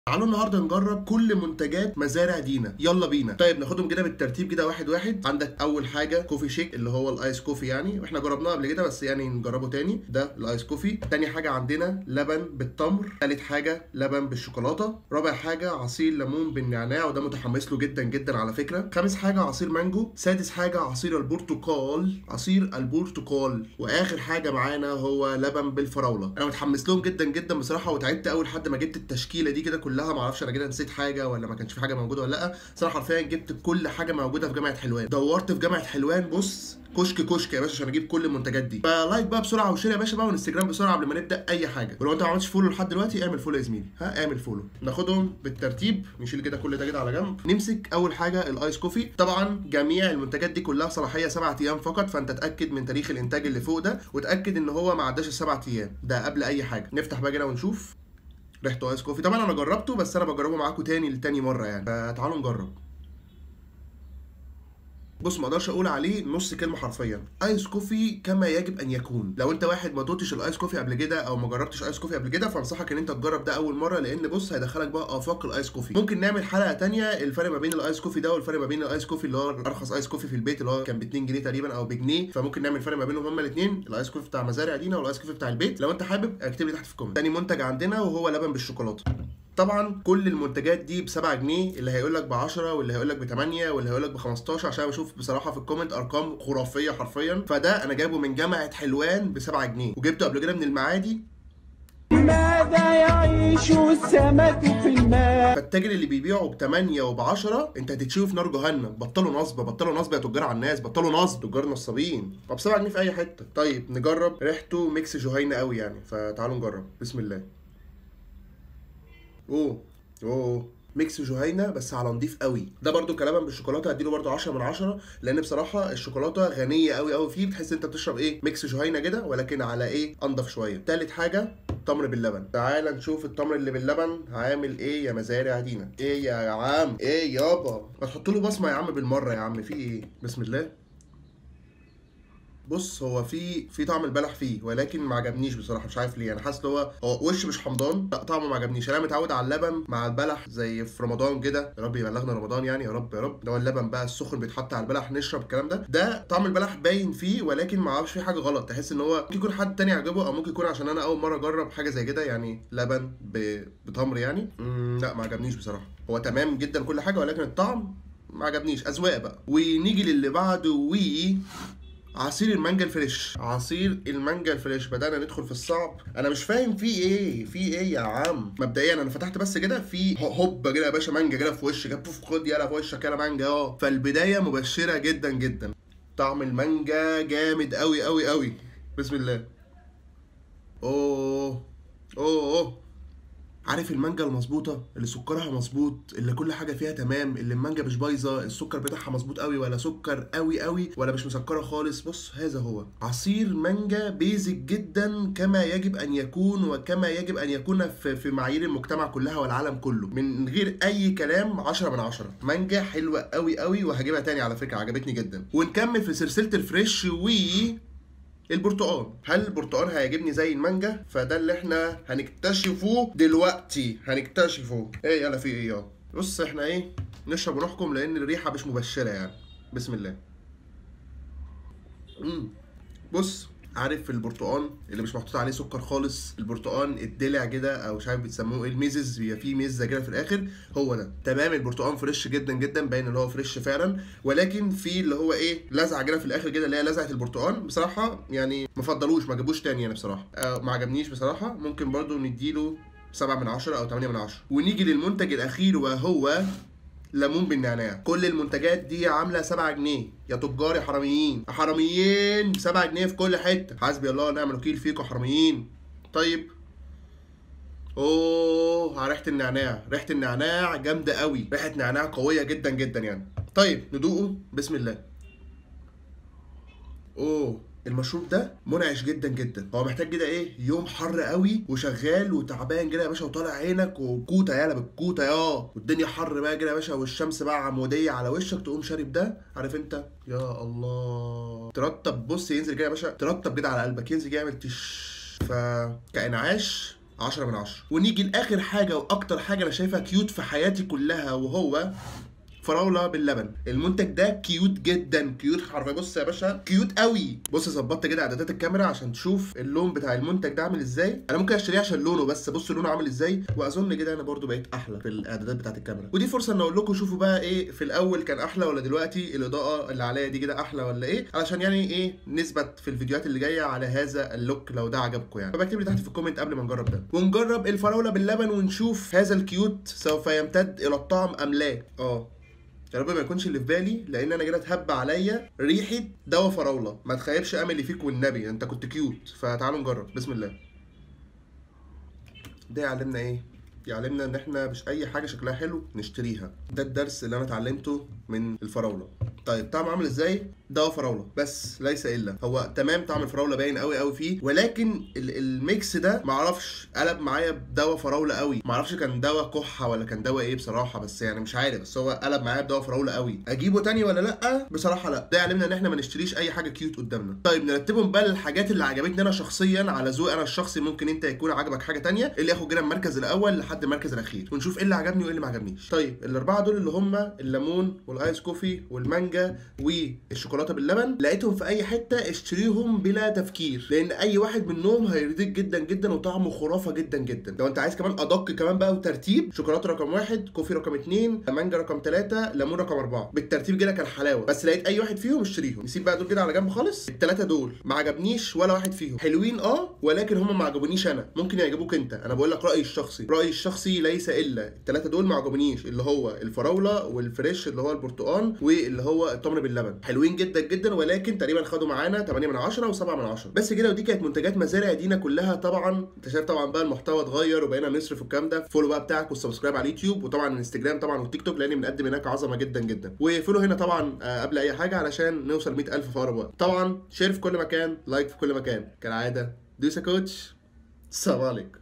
تعالوا النهارده نجرب كل منتجات مزارع دينا يلا بينا طيب ناخدهم كده بالترتيب كده واحد واحد عندك اول حاجه كوفي شيك اللي هو الايس كوفي يعني واحنا جربناه قبل كده بس يعني نجربه تاني ده الايس كوفي تاني حاجه عندنا لبن بالتمر تالت حاجه لبن بالشوكولاته رابع حاجه عصير ليمون بالنعناع وده متحمس له جدا جدا على فكره خامس حاجه عصير مانجو سادس حاجه عصير البرتقال عصير البرتقال واخر حاجه معانا هو لبن بالفراوله انا متحمس لهم جدا جدا بصراحه وتعبت اول لحد ما جبت التشكيله دي كده كلها ما اعرفش انا كده نسيت حاجه ولا ما كانش في حاجه موجوده ولا لا صراحه حرفيا جبت كل حاجه موجوده في جامعه حلوان دورت في جامعه حلوان بص كشك كشك يا باشا عشان اجيب كل المنتجات دي فلايك بقى بسرعه وشير يا باشا بقى وانستجرام بسرعه قبل ما نبدا اي حاجه ولو انت ما عملتش فولو لحد دلوقتي اعمل فولو يا زميلي ها اعمل فولو ناخدهم بالترتيب نشيل كده كل ده كده على جنب نمسك اول حاجه الايس كوفي طبعا جميع المنتجات دي كلها صلاحيه سبعة ايام فقط فانت اتاكد من تاريخ الانتاج اللي فوق ده وتاكد ان هو ما عداش السبع ايام ده قبل اي حاجه نفتح بقى كده ونشوف ريحته ايس كوفي طبعا انا جربته بس انا بجربه معاكم تاني لتاني مره يعني فتعالوا نجرب بص ما اقدرش اقول عليه نص كلمه حرفيا ايس كوفي كما يجب ان يكون لو انت واحد ما دوتش الايس كوفي قبل كده او ما جربتش ايس كوفي قبل كده فانصحك ان انت تجرب ده اول مره لان بص هيدخلك بقى افاق الايس كوفي ممكن نعمل حلقه تانية الفرق ما بين الايس كوفي ده والفرق ما بين الايس كوفي اللي هو ارخص ايس كوفي في البيت اللي هو كان ب 2 جنيه تقريبا او بجنيه فممكن نعمل فرق ما بينهم هما الاثنين الايس كوفي بتاع مزارع دينا والايس كوفي بتاع البيت لو انت حابب اكتب لي تحت في الكومنت تاني منتج عندنا وهو لبن بالشوكولاته طبعا كل المنتجات دي ب 7 جنيه اللي هيقول لك ب 10 واللي هيقول لك ب 8 واللي هيقول لك ب 15 عشان بشوف بصراحه في الكومنت ارقام خرافيه حرفيا فده انا جايبه من جامعه حلوان ب 7 جنيه وجبته قبل كده من المعادي ماذا يعيش السمك في الماء فالتاجر اللي بيبيعه ب 8 وب 10 انت هتتشوي في نار جهنم بطلوا نصب بطلوا نصب يا تجار على الناس بطلوا نصب تجار نصابين طب 7 جنيه في اي حته طيب نجرب ريحته ميكس جهينه قوي يعني فتعالوا نجرب بسم الله اوه اوه ميكس جهينه بس على نضيف قوي ده برده كلبن بالشوكولاته هديله برده 10 من 10 لان بصراحه الشوكولاته غنيه قوي قوي فيه بتحس انت بتشرب ايه ميكس جهينه كده ولكن على ايه انضف شويه تالت حاجه تمر باللبن تعال نشوف التمر اللي باللبن عامل ايه يا مزارع دينا ايه يا عم ايه يابا ما تحط له بصمه يا عم بالمره يا عم في ايه بسم الله بص هو في في طعم البلح فيه ولكن ما عجبنيش بصراحه مش عارف ليه انا حاسس هو هو وش مش حمضان لا طعمه ما عجبنيش انا متعود على اللبن مع البلح زي في رمضان كده يا رب يبلغنا رمضان يعني يا رب يا رب ده هو اللبن بقى السخن بيتحط على البلح نشرب الكلام ده ده طعم البلح باين فيه ولكن ما اعرفش فيه حاجه غلط تحس ان هو ممكن يكون حد تاني عجبه او ممكن يكون عشان انا اول مره اجرب حاجه زي كده يعني لبن ب... بتمر يعني مم لا ما عجبنيش بصراحه هو تمام جدا كل حاجه ولكن الطعم ما عجبنيش اذواق بقى ونيجي للي بعده و عصير المانجا الفريش عصير المانجا الفريش بدأنا ندخل في الصعب انا مش فاهم في ايه في ايه يا عم مبدئيا انا فتحت بس كده في هوب كده يا باشا مانجا كده في وشك بوف خد يلا في وشك يلا مانجا اه فالبدايه مبشره جدا جدا طعم المانجا جامد قوي قوي قوي بسم الله اوه اوه اوه عارف المانجا المظبوطه اللي سكرها مظبوط اللي كل حاجه فيها تمام اللي المانجا مش بايظه السكر بتاعها مظبوط قوي ولا سكر قوي قوي ولا مش مسكره خالص بص هذا هو عصير مانجا بيزك جدا كما يجب ان يكون وكما يجب ان يكون في, في معايير المجتمع كلها والعالم كله من غير اي كلام 10 من 10 مانجا حلوه قوي قوي وهجيبها تاني على فكره عجبتني جدا ونكمل في سلسله الفريش و البرتقال هل البرتقال هيعجبني زي المانجا فده اللي احنا هنكتشفه دلوقتي هنكتشفه ايه يلا في ايه يلا بص احنا ايه نشرب ونحكم لان الريحه مش مبشره يعني بسم الله امم بص عارف البرتقال اللي مش محطوط عليه سكر خالص البرتقال الدلع كده او مش عارف بيسموه ايه الميزز بيبقى فيه ميزه كده في الاخر هو ده تمام البرتقال فريش جدا جدا باين ان هو فريش فعلا ولكن في اللي هو ايه لزعه كده في الاخر كده اللي هي لزعه البرتقال بصراحه يعني ما فضلوش ما جابوش تاني يعني بصراحه آه ما عجبنيش بصراحه ممكن برضو نديله 7 من 10 او 8 من 10 ونيجي للمنتج الاخير وهو ليمون بالنعناع كل المنتجات دي عامله 7 جنيه يا تجار يا حراميين يا حراميين 7 جنيه في كل حته حسبي الله ونعم الوكيل فيكم حراميين طيب اوه على ريحه النعناع ريحه النعناع جامده قوي ريحه نعناع قويه جدا جدا يعني طيب ندوقه بسم الله اوه المشروب ده منعش جدا جدا هو محتاج كده ايه يوم حر قوي وشغال وتعبان كده يا باشا وطالع عينك وكوته يالا بالكوته يا والدنيا حر بقى كده يا باشا والشمس بقى عموديه على وشك تقوم شارب ده عارف انت يا الله ترطب بص ينزل كده يا باشا ترطب كده على قلبك ينزل كده يعمل تش فكانعاش 10 من 10 ونيجي لاخر حاجه واكتر حاجه انا شايفها كيوت في حياتي كلها وهو فراوله باللبن المنتج ده كيوت جدا كيوت حرفيا بص يا باشا كيوت قوي بص ظبطت كده اعدادات الكاميرا عشان تشوف اللون بتاع المنتج ده عامل ازاي انا ممكن اشتريه عشان لونه بس بص لونه عامل ازاي واظن كده انا برضو بقيت احلى في الاعدادات بتاعت الكاميرا ودي فرصه ان اقول لكم شوفوا بقى ايه في الاول كان احلى ولا دلوقتي الاضاءه اللي عليا دي كده احلى ولا ايه علشان يعني ايه نثبت في الفيديوهات اللي جايه على هذا اللوك لو ده عجبكم يعني فبكتب لي تحت في الكومنت قبل ما نجرب ده ونجرب الفراوله باللبن ونشوف هذا الكيوت سوف يمتد الى الطعم ام لا اه يا رب ما يكونش اللي في بالي لان انا كده اتهب عليا ريحه دواء فراوله ما تخيبش املي فيك والنبي انت كنت كيوت فتعالوا نجرب بسم الله ده يعلمنا ايه يعلمنا ان احنا مش اي حاجه شكلها حلو نشتريها ده الدرس اللي انا اتعلمته من الفراوله طيب طعم عامل ازاي دواء فراوله بس ليس الا هو تمام طعم الفراوله باين قوي قوي فيه ولكن ال- الميكس ده معرفش قلب معايا بدواء فراوله قوي معرفش كان دواء كحه ولا كان دواء ايه بصراحه بس يعني مش عارف بس هو قلب معايا بدواء فراوله قوي اجيبه تاني ولا لا بصراحه لا ده يعلمنا ان احنا ما نشتريش اي حاجه كيوت قدامنا طيب نرتبهم بقى للحاجات اللي عجبتني انا شخصيا على ذوقي انا الشخصي ممكن انت يكون عجبك حاجه تانية اللي ياخد كده المركز الاول لحد المركز الاخير ونشوف ايه اللي عجبني وايه اللي ما عجبنيش طيب الاربعه دول اللي هم الليمون والايس كوفي والمانجا والشوكولاته باللبن لقيتهم في اي حته اشتريهم بلا تفكير لان اي واحد منهم هيرضيك جدا جدا وطعمه خرافه جدا جدا لو انت عايز كمان ادق كمان بقى وترتيب شوكولاته رقم واحد كوفي رقم اتنين مانجا رقم ثلاثة ليمون رقم أربعة بالترتيب كده كان حلاوة بس لقيت أي واحد فيهم اشتريهم نسيب بقى دول كده على جنب خالص الثلاثة دول ما عجبنيش ولا واحد فيهم حلوين اه ولكن هم ما عجبونيش أنا ممكن يعجبوك أنت أنا بقول لك رأيي الشخصي رأيي الشخصي ليس إلا الثلاثة دول ما عجبونيش اللي هو الفراولة والفريش اللي هو البرتقال واللي هو التمر باللبن حلوين جدا جدا ولكن تقريبا خدوا معانا 8 من 10 و7 من 10 بس كده ودي كانت منتجات مزارع دينا كلها طبعا انت شايف طبعا بقى المحتوى اتغير وبقينا نصرف الكلام ده فولو بقى بتاعك والسبسكرايب على اليوتيوب وطبعا الانستجرام طبعا والتيك توك لان بنقدم هناك عظمه جدا جدا وفولو هنا طبعا آه، قبل اي حاجه علشان نوصل 100000 في اقرب وقت طبعا شير في كل مكان لايك في كل مكان كالعاده دوسا كوتش السلام عليكم